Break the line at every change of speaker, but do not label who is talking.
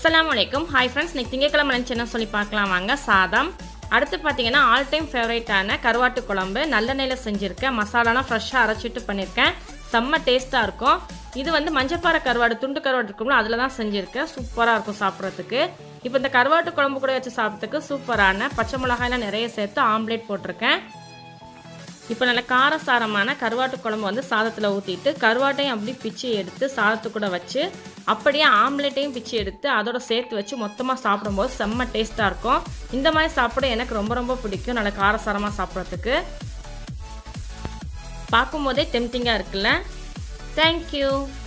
அஸ்ஸலாமு அலைக்கும் hi friends இன்னைக்கு திங்கக்கிழமை லஞ்ச் என்ன சொல்லி பார்க்கலாம் வாங்க சாதம் அடுத்து பார்த்தீங்கன்னா ஆல் டைம் ஃபேவரேட்டான கருவாட்டு குழம்பு நல்லெண்ணெயில் செஞ்சுருக்கேன் மசாலாலாம் ஃப்ரெஷ்ஷாக அரைச்சிட்டு பண்ணியிருக்கேன் செம்ம டேஸ்ட்டாக இருக்கும் இது வந்து மஞ்சப்பாறை கருவாடு துண்டு கருவாடு இருக்கும்ல அதில் தான் செஞ்சுருக்கேன் சூப்பராக இருக்கும் சாப்பிட்றதுக்கு இப்போ இந்த கருவாட்டு குழம்பு கூட வச்சு சாப்பிட்றதுக்கு சூப்பரான பச்சை மிளகாயெல்லாம் நிறைய சேர்த்து ஆம்லேட் போட்டிருக்கேன் இப்போ நல்ல காரசாரமான கருவாட்டு குழம்பு வந்து சாதத்தில் ஊற்றிட்டு கருவாட்டையும் அப்படி பிச்சு எடுத்து சாதத்து கூட வச்சு அப்படியே ஆம்லேட்டையும் பிச்சு எடுத்து அதோட சேர்த்து வச்சு மொத்தமாக சாப்பிடும்போது செம்ம டேஸ்ட்டாக இருக்கும் இந்த மாதிரி சாப்பிட எனக்கு ரொம்ப ரொம்ப பிடிக்கும் நல்ல காரசாரமாக சாப்பிட்றதுக்கு பார்க்கும்போதே டெம்டிங்காக இருக்குல்ல தேங்க்யூ